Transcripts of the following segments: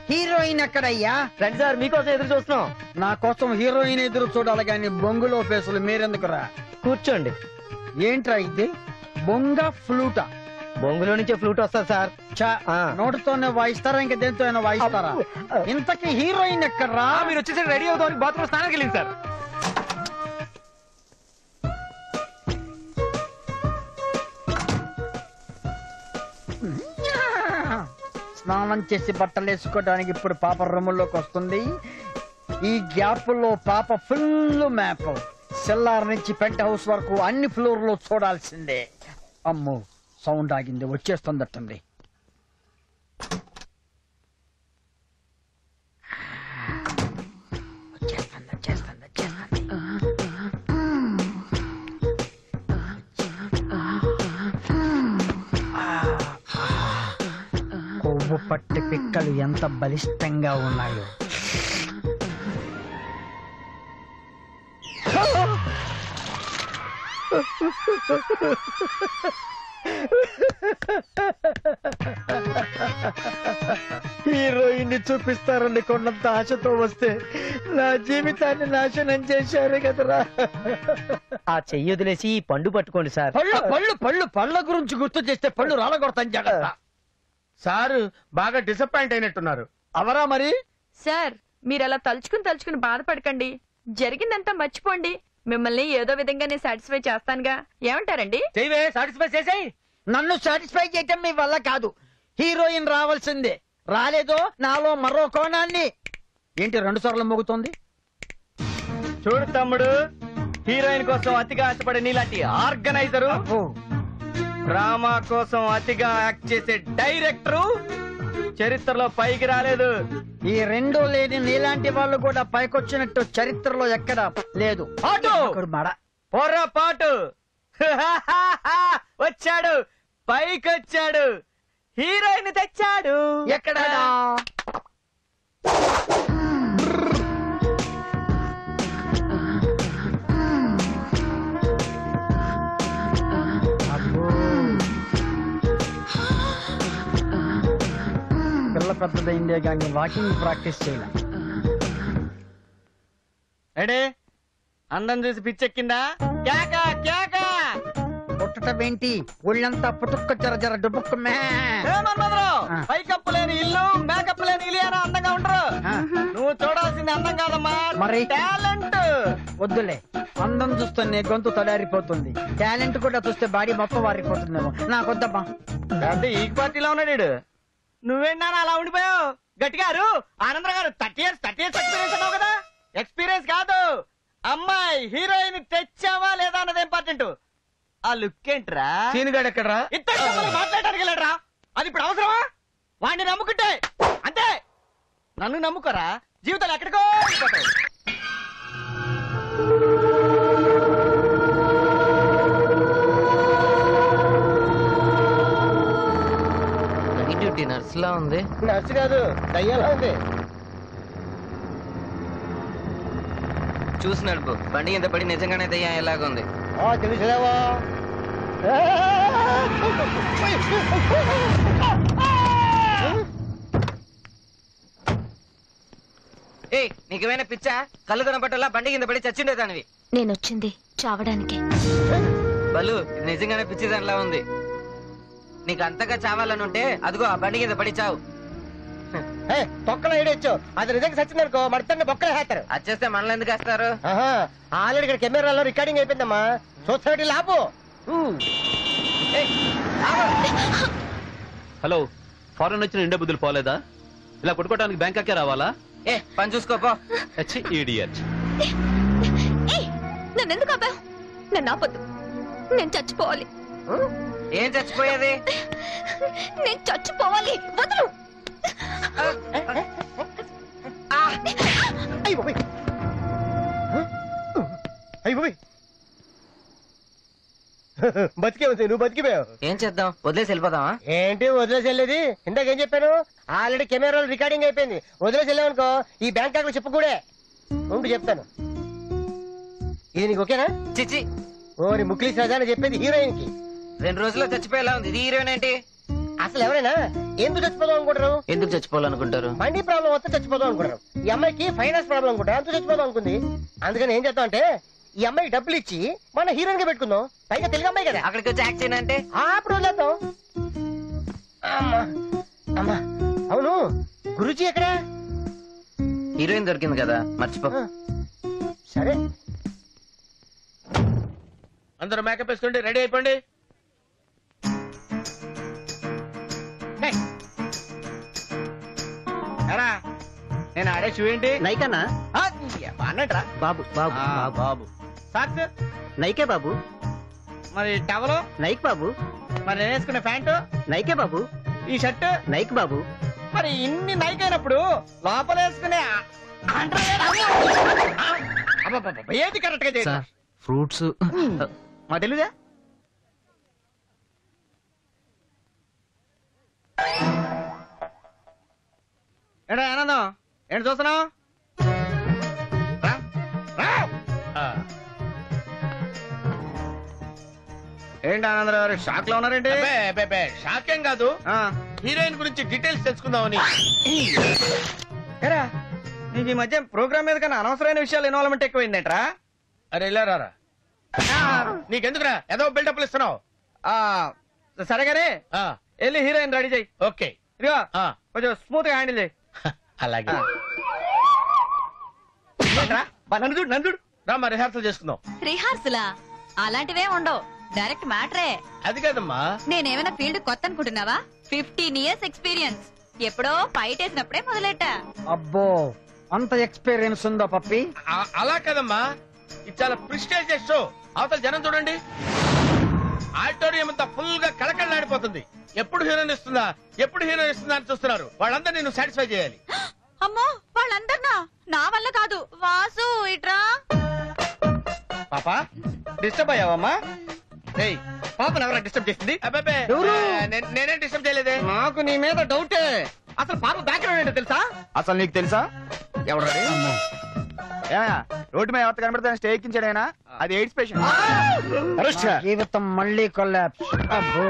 Heroine ఎక్కడయ్యా రండి sir మీకోసం ఎదురు చూస్తున్నాం నా కోసం హీరోయిన్ ఎదురు చూడాలి కానీ బొంగులో ఫేసులు మీరెందుకురా కూర్చోండి ఏంట్రా ఇది బొంగ ఫ్లూటా బొంగులో నుంచే ఫ్లూట్ వస్తుంది సార్ చా ఆ. నోటితోనే వాయిస్తారా ఇంకా దేంతో అయినా వాయిస్తారా ఇంతకీ హీరోయిన్ ఎక్కడ్రా మీరు వచ్చేసి రెడీ అవుతామని బాత్రూమ్ స్నానానికి వెళ్ళింది సార్ స్నానం చేసి బట్టలు వేసుకోవడానికి ఇప్పుడు పాప రూముల్లోకి వస్తుంది ఈ గ్యాప్ లో పాప ఫుల్ మ్యాప్ సెల్లార్ నుంచి పెంట్ హౌస్ వరకు అన్ని ఫ్లోర్ లో చూడాల్సిందే అమ్మో సౌండ్ ఆగింది వచ్చేస్తుందట్టండి వచ్చేస్తుంది వచ్చేస్తుంది వచ్చేస్తుంది కొవ్వు పట్టి పిక్కలు ఎంత బలిష్టంగా ఉన్నాయో హీరోయిన్ ని చూపిస్తారని కొన్నంత ఆశతో వస్తే నా జీవితాన్ని నాశనం చేశారు కదరా ఆ చెయ్యి వదిలేసి ఈ పండు పట్టుకోండి సార్ పళ్ళు పళ్ళు పళ్ళు పళ్ళ గురించి గుర్తు చేస్తే పళ్ళు రాలగొడతాను జాగ్రత్త సారు బాగా డిసప్పాయింట్ అయినట్టున్నారు అవరా మరి సార్ మీరు అలా తలుచుకుని తలుచుకుని బాధపడకండి జరిగిందంతా మర్చిపోండి మిమ్మల్ని ఏదో విధంగా నేను సాటిస్ఫై చేస్తానుగా ఏమంటారండి చెయ్యే సాటిస్ఫై చేసేయి నన్ను సాటిస్ఫై చేయటం మీ వల్ల కాదు హీరోయిన్ రావాల్సిందే రాలేదో నాలో మరో కోణాన్ని ఏంటి రెండు సార్లు మోగుతోంది చూడు తమ్ముడు హీరోయిన్ కోసం అతిగా ఆశపడే నీలాంటి ఆర్గనైజరు అబ్బో, డ్రామా కోసం అతిగా యాక్ట్ చేసే డైరెక్టరు చరిత్రలో పైకి రాలేదు ఈ రెండు లేని నీలాంటి వాళ్ళు కూడా పైకొచ్చినట్టు చరిత్రలో ఎక్కడ లేదు ఆటో ఒకడు మడ పొర్రపాటు వచ్చాడు పైకొచ్చాడు హీరోయిన్ తెచ్చాడు ఎక్కడా అబ్బో. పిల్ల పెద్దదైందే కానీ వాకింగ్ ప్రాక్టీస్ చేయాల రెడీ అందం చూసి పిచ్చెక్కిందా కేక కేక పుట్టటం ఏంటి ఒళ్ళంతా పుట్టుక్క జర జర డుబుక్కు మే ఏ మన్మధురావు, ఆ. పైకప్పు లేని ఇల్లు మేకప్ లేని ఇలియానా అందంగా ఉండరు ఆ, నువ్వు చూడాల్సింది అందం కాదమ్మా మరి? టాలెంట్ వద్దులే అందం చూస్తే గొంతు తడారిపోతుంది టాలెంట్ కూడా చూస్తే బాడీ మొత్తం వారిపోతుందేమో నాకొద్దమ్మా అంటే ఈ పార్టీలో ఉన్నాడు ఈడు. నువ్వేంటా అలా ఉండిపోయావు గట్టిగా అరు ఆనందర గారు thirty years thirty years experience అన్నావు కదా ఎక్స్పీరియన్స్ కాదు అమ్మాయి హీరోయిన్ తెచ్చావా లేదా అన్నది ఇంపార్టెంట్ ఆ లుక్ ఏంట్రా సీనుగాడు ఎక్కడరా ఇద్దరు మాట్లాడడానికి వెళ్ళాడ్రా అది ఇప్పుడు అవసరమా వాడిని నమ్ముకుంటే అంతే నన్ను నమ్ముకోరా జీవితాలు ఎక్కడికో వెళ్ళిపోతాయి. డ్యూటీ నర్సులా ఉంది నర్సు కాదు దయ్యాలా ఉంది చూసి నడుపు బండి కింద పడి నిజంగానే దయ్యం ఎలాగుంది తెలిసేవా ఏయ్ నీకేమైనా పిచ్చా కళ్ళు కనపట్టలా బండి కింద పడి చచ్చిండే దానివి నేనొచ్చింది చావడానికి బలు ఇది నిజంగానే పిచ్చి దానిలా ఉంది నీకు అంతగా చావాలని ఉంటే అదిగో ఆ బండి కింద పడి చావు తొక్కలో ఏడొచ్చు అది నిజంగా సచ్చిందనుకో మడితండి బొక్కలు వేస్తారు అది చేస్తే మనల్ని ఎందుకు వేస్తారు ఆల్రెడీ ఇక్కడ కెమెరాలో రికార్డింగ్ అయిపోయిందమ్మా చూస్తాడు లాభం హలో ఫారెన్ వచ్చిన ఇండియా బుద్ధులు పోలేదా ఇలా కొట్టుకోవడానికి బ్యాంకాకే రావాలా ఏ పని చూసుకోపో హెచ్ ఈడియట్ ఏయ్, నన్నెందుకు ఆపావు నన్ను ఆపొద్దు నేను చచ్చిపోవాలి ఏం చచ్చిపోయేది నేను చచ్చిపోవాలి వదలు అయ్యి బాబోయ్ అయ్యి బాబోయ్ బతికే ఉంది నువ్వు బతికిపోయావు ఏం చేద్దాం వదిలేసి వెళ్ళిపోదామా ఏంటి వదిలేసి వెళ్ళేది ఇందాక ఏం చెప్పాను ఆల్రెడీ కెమెరాలో రికార్డింగ్ అయిపోయింది వదిలేసి వెళ్ళామనుకో ఈ బ్యాంకాక్ లో చెప్పుకూడే ఉండి చెప్తాను ఇది నీకు ఓకేనా చిచి ఓరి ముక్లీస్ రాజా అని చెప్పేది హీరోయిన్ కి రెండు రోజుల్లో చచ్చిపోయేలా ఉంది ఇది హీరోయిన్ ఏంటి అసలు ఎవరైనా ఎందుకు చచ్చిపోదాం అనుకుంటారు ఎందుకు చచ్చిపోవాలనుకుంటారు బండి ప్రాబ్లం వస్తే చచ్చిపోదాం అనుకుంటారు ఈ అమ్మాయికి ఫైనాన్స్ ప్రాబ్లం అనుకుంటా అంత చచ్చిపోదాం అనుకుంది అందుకని ఏం చేద్దాం అంటే ఈ అమ్మాయికి డబ్బులు ఇచ్చి మన హీరోయిన్ గా పెట్టుకుందాం పైగా తెలుగు అమ్మాయి కదా అక్కడికి వచ్చి యాక్ట్ చేయను అంటే ఆ, అప్పుడు వదిలేద్దాం అమ్మా అమ్మా అవును గురుజీ ఎక్కడ హీరోయిన్ దొరికింది కదా మర్చిపో ఆ, సరే అందరూ మేకప్ వేసుకోండి రెడీ అయిపోండి ఎరా నేను ఆడే షూ ఏంటి నైకన్నా ఆ, అన్నట్రా బాబు బాబు ఆ, బాబు బాబు సాక్స్ నైకే బాబు మరి టవలు నైక్ బాబు మరి నేను వేసుకునే ప్యాంటు నైకే బాబు ఈ షర్ట్ నైక్ బాబు మరి ఇన్ని నైక్ అయినప్పుడు లోపల వేసుకునే ఆ- underwear ఆ, అబ్బబ్బబ్బ, ఏది కరెక్ట్ గా చేస్తా ఫ్రూట్స్ మా తెలుగుదా ఏంటో ఆనందం ఏంటి చూస్తున్నావు రా, రా. ఆ, ఏంటి ఆనందరావు గారు షాక్ లో ఉన్నారేంటి అబ్బే, అబ్బే, అబ్బే, షాకేం కాదు ఆ, హీరోయిన్ గురించి డీటెయిల్స్ తెలుసుకుందామని ఏరా నీకు ఈ మధ్య ప్రోగ్రామ్ మీద కన్నా అనవసరమైన విషయాలు ఇన్వాల్వ్మెంట్ ఎక్కువైందేంట్రా అరే వెళ్ళారా నీకెందుకురా ఏదో బిల్డప్లు ఇస్తున్నావు ఆ, సరే కానీ ఆ, వెళ్ళి హీరోయిన్ రెడీ చేయి ఓకే ఇదిగో ఆ, కొంచెం స్మూత్ గా హ్యాండిల్ చేయి అలాగే ఏంట్రా? బా, నన్ను చూడు నన్ను చూడు రా మా రిహార్సల్ చేసుకుందాం రిహార్సలా అలాంటివే ఉండవు డైరెక్ట్ మ్యాటరే అది కాదమ్మా నేనేమైనా ఫీల్డ్ కొత్త అనుకుంటున్నావా ఫిఫ్టీన్ ఇయర్స్ ఎక్స్పీరియన్స్ ఎప్పుడో ఫైట్ వేసినప్పుడే మొదలెట్టా అబ్బో అంత ఎక్స్పీరియన్స్ ఉందా పప్పి ఆ- అలా కాదమ్మా ఇది చాలా ప్రిస్టేజియస్ షో అవతల జనం చూడండి ఆడిటోరియం అంతా ఫుల్ గా కళకళలాడిపోతుంది ఎప్పుడు హీరోయిన్ ఇస్తుందా ఎప్పుడు హీరోయిన్ ఇస్తుందా అని చూస్తున్నారు వాళ్ళందరూ నేను సాటిస్ఫై చేయాలి అమ్మో వాళ్ళందరినా నా వల్ల కాదు వాసు ఇట్రా పాపా డిస్టర్బ్ అయ్యావమ్మా ఏయ్ పాపను ఎవరా డిస్టర్బ్ చేసింది అబ్బాబే ఎవరు? నే- నేనేం డిస్టర్బ్ చేయలేదే నాకు నీ మీద డౌటే అసలు పాప బ్యాక్గ్రౌండ్ ఏంటో తెలుసా అసలు నీకు తెలుసా ఎవరు రోడ్డు మీద ఎవరు కనబడితే స్టే ఎక్కించాడైనా అది ఎయిడ్స్ పేషెంట్ జీవితం మళ్ళీ కొల్లాప్స్ అబ్బో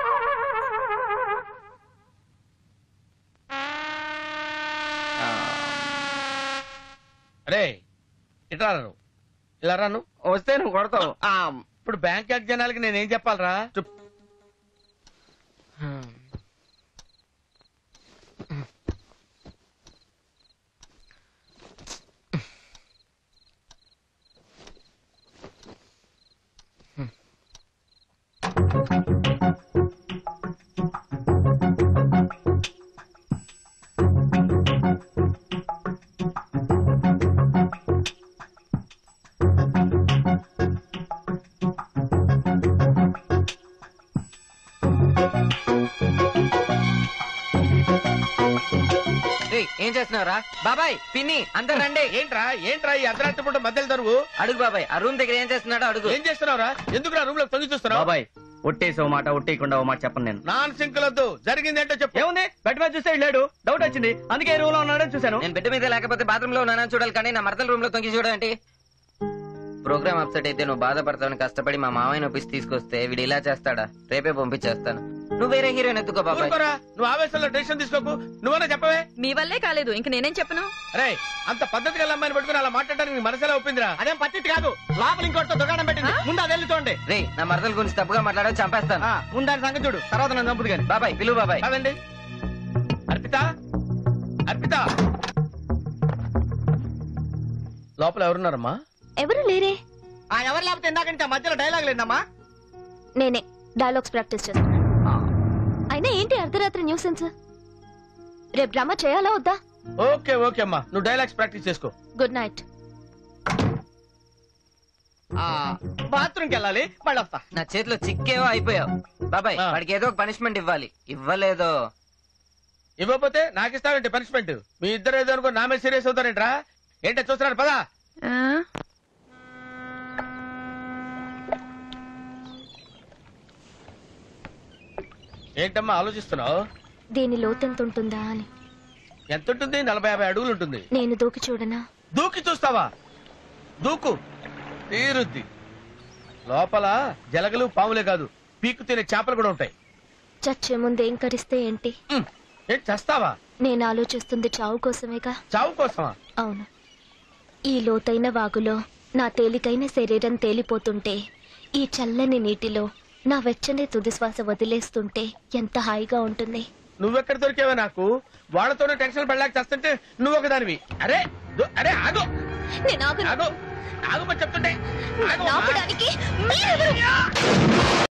అరే ఇట్లా రాను ఇలా రాను వస్తే నువ్వు కొడతావు ఆ, ఇప్పుడు బ్యాంక్ జనాలకి నేనేం చెప్పాలరా ఏయ్, ఏం చేస్తున్నావురా బాబాయ్ పిన్ని అందరు రండి ఏంట్రా ఏంట్రా ఈ అర్ధరాత్రి పూట మధ్యలో తరువు అడుగు బాబాయ్ ఆ రూమ్ దగ్గర ఏం చేస్తున్నాడో అడుగు ఏం చేస్తున్నావురా ఎందుకు రూమ్ లో తొంగి చూస్తున్నావు బాబాయ్ ఒట్టేసి ఓ మాట ఒట్టేయకుండా ఓ మాట చెప్పను నేను నాన్ సింకులొద్దు జరిగిందేంటో చెప్పు ఏముంది బెడ్ మీద చూస్తే లేడు డౌట్ వచ్చింది అందుకే రూమ్ లో ఉన్నాడని చూశాను నేను బెడ్ మీద లేకపోతే బాత్రూమ్ లో ఉన్నానని చూడాలి కానీ నా మరదల రూమ్ లో తొంగి చూడండి ప్రోగ్రామ్ అప్సెట్ అయితే నువ్వు బాధపడతావని కష్టపడి మా మామయ్య ఒప్పిసి తీసుకొస్తే వీడు ఇలా చేస్తాడా రేపే పంపించేస్తాను నువ్వు వేరే హీరోయిన్ ఎత్తుకో బాబాయ్ ఊరుకోరా నువ్వు ఆవేశంలో డెసిషన్ తీసుకోకు నువ్వన్నా చెప్పవే మీ వల్లే కాలేదు ఇంక నేనేం చెప్పను అరే అంత పద్ధతి గల అమ్మాయిని పట్టుకుని అలా మాట్లాడడానికి నీ మనసులో ఒప్పిందిరా అదేం పద్ధతి కాదు లోపల ఇంకోటితో దుకాణం పెట్టింది ముందు అది వెళ్ళి చూడండి రే నా మరదల గురించి తప్పుగా మాట్లాడో చంపేస్తాను ఆ, ముందు దాని సంగతి చూడు తర్వాత నన్ను చంపుదు కానీ బాబాయ్ పిలువు బాబాయ్ కాదండి అర్పిత అర్పిత లోపల ఎవరున్నారమ్మా ఎవరు లేరే ఆ ఎవరు లేకపోతే ఇందాక నుంచి ఆ మధ్యలో డైలాగ్ లేదమ్మా నేనే డైలాగ్స్ ప్రాక్టీస్ చేస్తున్నాను అయినా ఏంటి అర్ధరాత్రి న్యూసెన్స్ రేపు డ్రామా చేయాలా వద్దా ఓకే ఓకే అమ్మా నువ్వు డైలాగ్స్ ప్రాక్టీస్ చేసుకో గుడ్ నైట్ బాత్రూమ్కి వెళ్ళాలి మళ్ళీ వస్తా నా చేతిలో చిక్కేవో అయిపోయావు బాబాయ్ ఆ. వాడికి ఏదో ఒక పనిష్మెంట్ ఇవ్వాలి ఇవ్వలేదో ఇవ్వకపోతే నాకు ఇస్తావేంటి పనిష్మెంట్ మీ ఇద్దరు ఏదో అనుకో నా మీద సీరియస్ అవుతారేంట్రా ఏంటో చూస్తున్నారు పదా ఆ? ఏంటమ్మా ఆలోచిస్తున్నావు దీని లోతెంత ఉంటుందా అని ఎంత ఉంటుంది నలభై యాభై అడుగులు ఉంటుంది నేను దూకి చూడనా దూకి చూస్తావా దూకు తీరుద్ది లోపల జలగలు పాములే కాదు పీకు తినే చేపలు కూడా ఉంటాయి చచ్చే ముందు ఏం కరిస్తే ఏంటి ఉమ్, ఏంటి చేస్తావా నేను ఆలోచిస్తుంది చావు కోసమేగా చావు కోసమా అవును ఈ లోతైన వాగులో నా తేలికైన శరీరం తేలిపోతుంటే ఈ చల్లని నీటిలో నా వెచ్చని తుదిశ్వాస వదిలేస్తుంటే ఎంత హాయిగా ఉంటుంది నువ్వెక్కడ దొరికావా నాకు వాళ్ళతోనే టెన్షన్ పడలేక చేస్తుంటే నువ్వు ఒకదానివి అరే దో- అరే ఆగు నేను ఆగను. ఆగు ఆగు మరి చెప్తుంటే ఆగు. ఆపడానికి మీరెవరు?